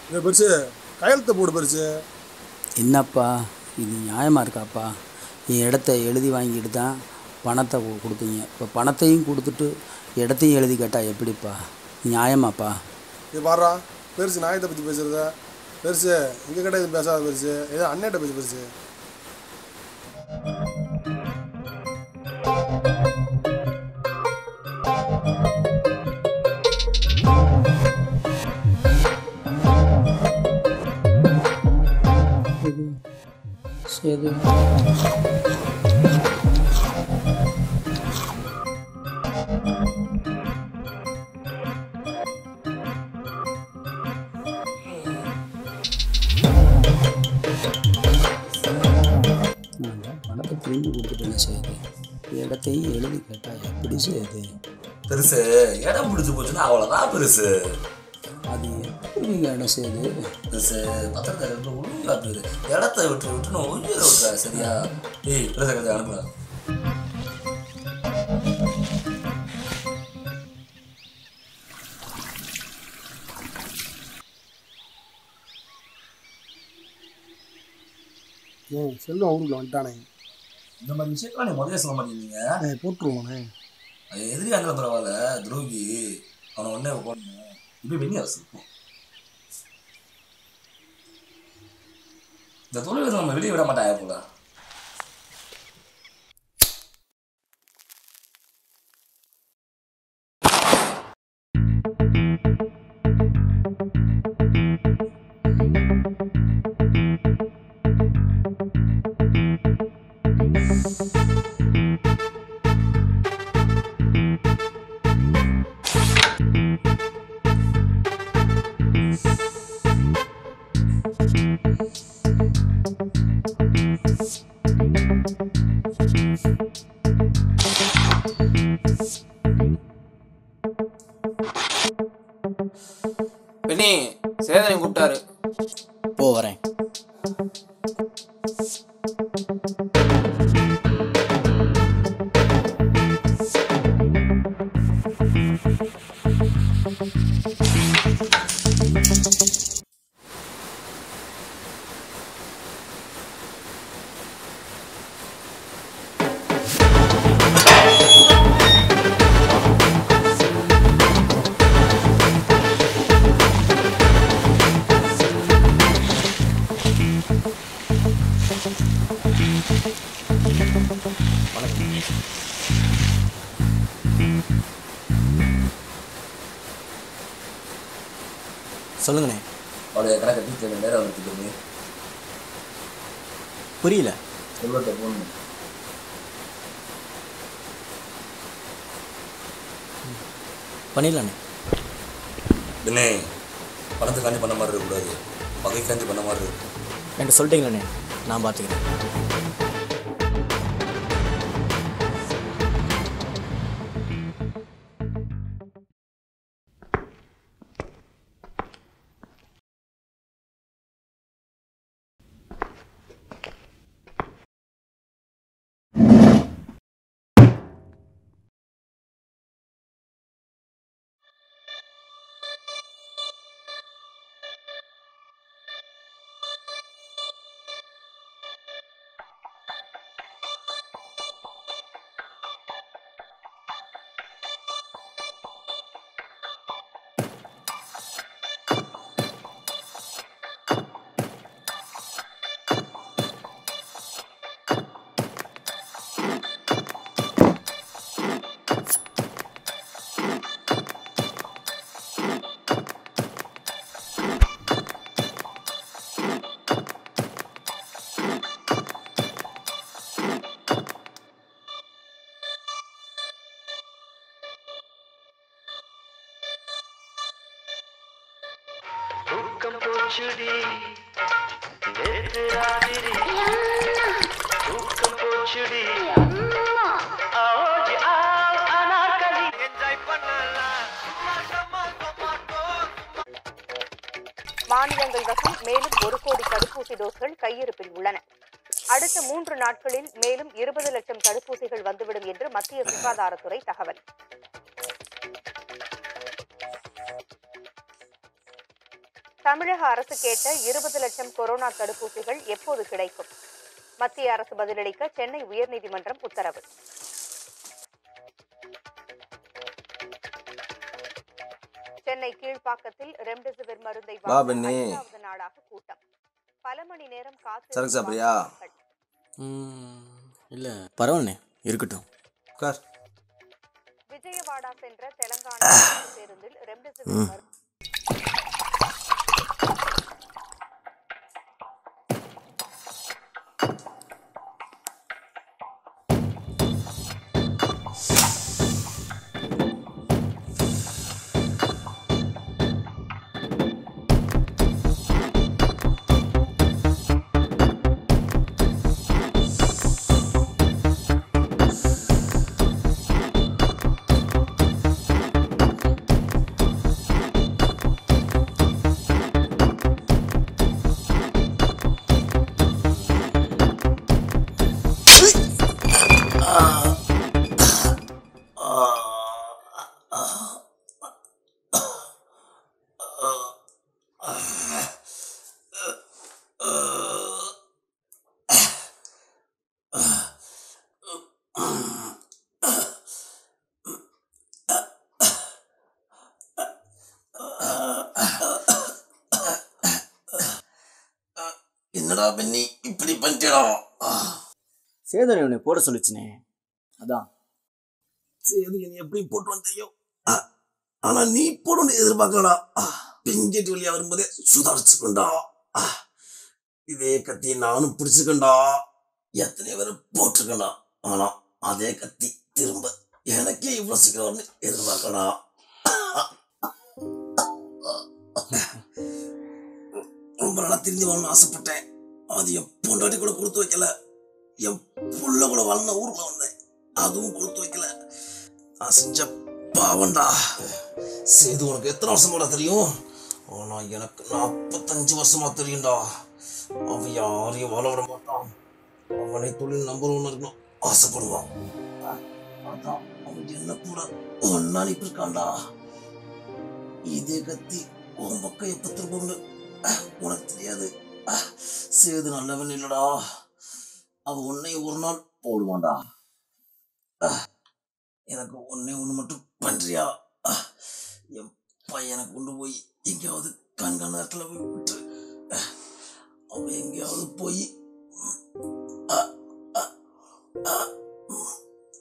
இந்த பெருசு கையெழுத்து போடு பெருசு என்னப்பா இது நியாயமாக இருக்காப்பா என் இடத்த எழுதி வாங்கிட்டு தான் பணத்தை கு- கொடுத்தீங்க இப்போ பணத்தையும் கொடுத்துட்டு இடத்தையும் எழுதி கேட்டால் எப்படிப்பா நியாயமாப்பா இது பாடுறா பெருசு நாயத்தை பற்றி பேசுகிறத பெருசு எங்கள் கிட்ட எதுவும் பேசாத பெருசு ஏதோ அண்ணன்ட்ட பேசு பெருசு சரி நான் தான் பணத்தை திரும்பி கொடுத்துட்டேன் சரி இடத்தையும் எழுதி கேட்டால் எப்படி சரி பெருசு இடம் பிடிச்சி போச்சுன்னா அவ்வளோதான் பெருசு அது எப்படி இடம் செய்யுது பெருசு பத்திரத்தை விட்டு ஒழுங்கா பேரு இடத்த விட்டு விட்டுன்னு உயிரை விட்டுறா சரியா ஏய் பெருசை கதை அனுப்புறா ஏன் செல்வம் அவருக்குள்ள வந்துட்டானே இந்த மாதிரி விஷயத்தெல்லாம் நீ முதல்ல சொல்ல மாட்டேங்கிறீங்க ஏய் போட்டுருவானே அது எதிரியா இருந்தாலும் பரவாயில்ல துரோகி அவனை உடனே போடணும் இப்போ வெண்ணி அரசு இந்த தொழில் நம்ம வெளியே விட மாட்டாங்க போல பெண்ணி சேதனை கூப்பிட்டாரு போ வரேன் சொல்லுங்கண்ணே அவளுடைய கணக்கை டீச்சர் நேரம் வந்துட்டு புரியல செல்வத்தை போடணும் பண்ணிடலாண்ணே தினே பணத்துக்காண்டி பண்ண மாதிரி இருக்கக்கூடாது பகைக்காண்டி பண்ண மாதிரி இருக்கு என்கிட்ட சொல்லிட்டீங்களாண்ணே நான் பார்த்துக்கிறேன் தூக்கம் போச்சுடி நேத்து ராத்திரி தூக்கம் போச்சுடி ஆஜ் ஆவ் அனார்கலி என்ஜாய் பண்ணலாம் மாநிலங்கள் வசம் மேலும் ஒரு கோடி தடுப்பூசி டோஸ்கள் கையிருப்பில் உள்ளன அடுத்த மூன்று நாட்களில் மேலும் இருபது லட்சம் தடுப்பூசிகள் வந்துவிடும் என்று மத்திய சுகாதாரத்துறை தகவல் தமிழக அரசு கேட்ட இருபது லட்சம் கொரோனா தடுப்பூசிகள் எப்போது கிடைக்கும் மத்திய அரசு பதிலளிக்க சென்னை உயர்நீதிமன்றம் உத்தரவு சென்னை கீழ்ப்பாக்கத்தில் ரெம்டெசிவிர் மருந்தை வா வாங்க பெண்ணே. ஐந்தாவது நாளாக கூட்டம் பல மணி நேரம் காத்து சரக்கு சாப்பிடுறியா? இல்லை பரவாயில்லண்ணே இருக்கட்டும் உட்கார் விஜயவாடா சென்ற தெலங்கானா அரசு பேருந்தில் ரெம்டெசிவிர் மருந்து என்னடா பெண்ணி இப்படி பண்ணிட்டா சேதனை உன்னை போட சொல்லிச்சுனே அதான் சரி நீ எப்படி போட்டு தெரியும் ஆ, ஆனா நீ போடணும் எதிர்பார்க்கலடா ஆ, பிஞ்சிட்டு வழியா வரும்போதே சுதாரிச்சுக்கண்டா இதே கத்தியை நானும் பிடிச்சுக்கண்டா எத்தனை பேர் போட்டிருக்கண்டா ஆனா அதே கத்தி திரும்ப எனக்கே இவ்வளவு சீக்கிரம் வந்து எதிர்பார்க்கடா ரொம்ப நாளா திரும்பி வரணும்னு ஆசைப்பட்டேன் அது என் பொண்டாட்டி கூட கொடுத்து வைக்கல என் புள்ள கூட வளர்ந்த ஊர்ல வந்தேன் அதுவும் கொடுத்து வைக்கல நான் செஞ்ச பாவண்டா சேது உனக்கு எத்தனை வருஷமாடா தெரியும் ஆனா எனக்கு நாற்பத்தஞ்சு வருஷமா தெரியும்டா அவன் யாரையும் வாழ விட மாட்டான் அவனை தொழில் நம்பர் ஒன்று இருக்கணும் ஆசைப்படுவான் அதான் அவன் என்ன கூட ஒன்னா இருக்கான்டா இதே கத்தி உன் பக்கம் எப்ப திரும்பும்னு அஹ், உனக்கு தெரியாது அஹ், சேது நல்லவன் இல்லடா அவன் உன்னை ஒரு நாள் போடுவான்டா அஹ், எனக்கு ஒன்னே ஒன்று மட்டும் பண்றியா அஹ், என் பையனை கொண்டு போய் எங்கேயாவது கண்காண நேரத்தில் போய் விட்டுரு அஹ், அவன் எங்கேயாவது போய் அஹ், அஹ், அஹ், உம்.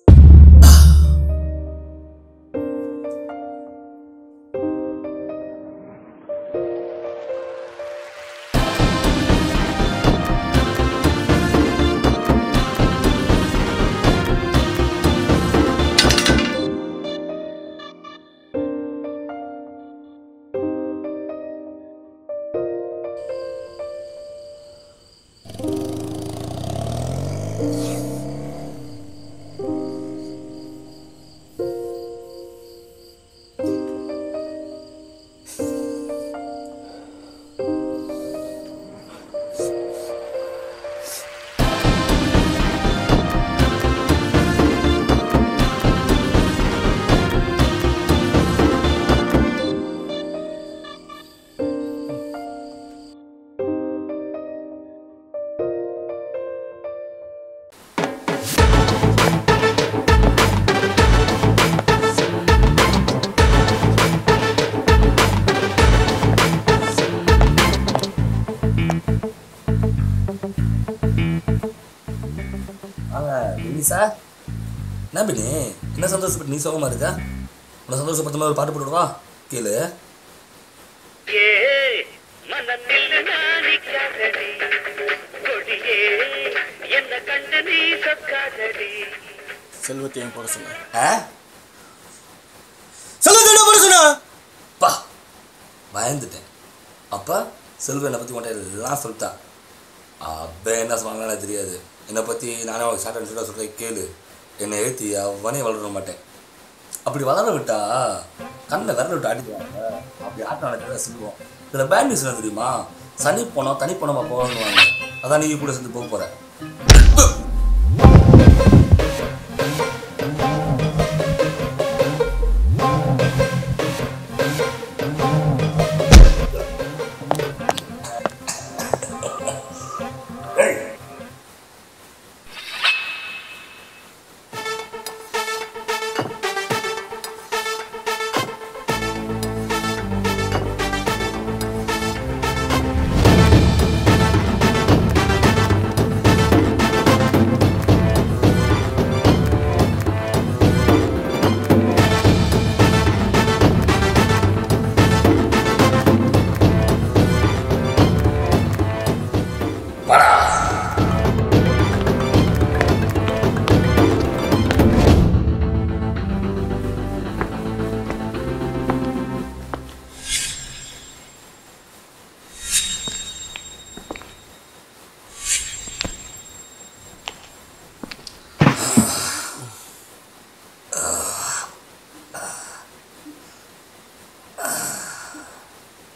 வாங்க வினிசா என்ன பின்னி என்ன சந்தோஷப்பட்டு நீ சோகமா இருக்கா உன்னை சந்தோஷப்படுத்த மாதிரி ஒரு பாட்டு போட்டுடுவா கேளு ஏ மனத்தில் நாணிக்காதடி கொடியே என்ன கண்டு நீ சொக்காதடி செல்வத்தையும் போட சொல்லு ஆ சொல்லுங்க போட சொன்னா பா பயந்துட்டேன் அப்பா செல்வ என்னை பற்றி உன்ட்ட எல்லாம் சொல்லிட்டான் அப்போ என்ன சொன்னாங்களோ எனக்கு தெரியாது என்னை பற்றி நானே அவனுக்கு ஷார்ட் அண்ட் ஷூட்டாக சொல்கிறேன் கேளு என்னை ஏற்றி அவனே வளர மாட்டேன் அப்படி வளர விட்டா கண்ணில் விரல விட்டு அடிக்குவாங்க அப்படி ஆட்டம் நடக்கிறத சொல்லுவோம் இதில் பேட் நியூஸ் என்ன தெரியுமா சனி போனோம் தனி போனோமா போகணுவாங்க அதான் நீ கூட சேர்ந்து போக போகிற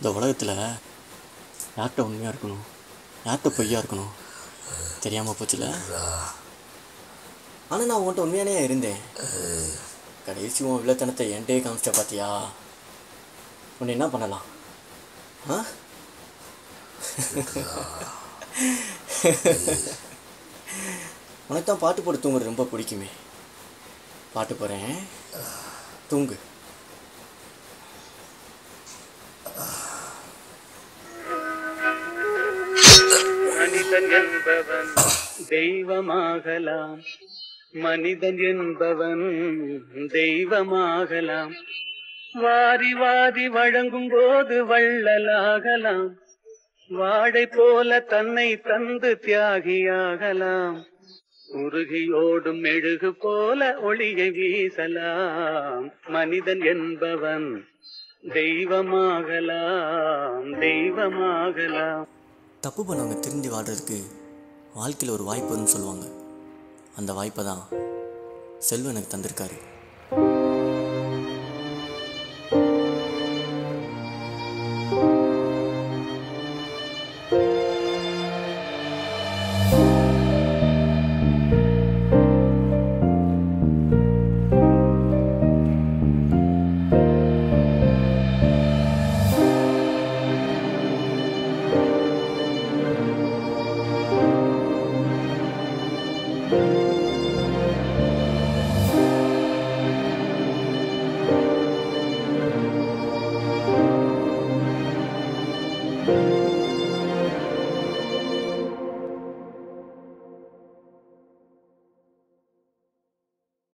இந்த உலகத்தில் யார்கிட்ட உண்மையாக இருக்கணும் யார்கிட்ட பொய்யா இருக்கணும் தெரியாமல் போச்சுல ஆனால் நான் உன்கிட்ட உண்மையானே இருந்தேன் கடைசி உன் வில்லத்தனத்தை என்கிட்டயே காமிச்சிட்ட பார்த்தியா உன்னை என்ன பண்ணலாம் ஆ உனக்கு தான் பாட்டு போட்டு தூங்குறது ரொம்ப பிடிக்குமே பாட்டு போகிறேன் தூங்கு மனிதன் என்பவன் தெய்வமாகலாம் மனிதன் என்பவன் தெய்வமாகலாம் வாரி வாரி வழங்கும் போது வள்ளலாகலாம் வாடை போல தன்னை தந்து தியாகியாகலாம் உருகியோடும் மெழுகு போல ஒளியை வீசலாம் மனிதன் என்பவன் தெய்வமாகலாம் தெய்வமாகலாம் தப்பு பண்ணவங்க திருந்தி வாழ்கிறதுக்கு வாழ்க்கையில் ஒரு வாய்ப்பு வரும்னு சொல்லுவாங்க அந்த வாய்ப்பை தான் செல்வம் எனக்கு தந்திருக்காரு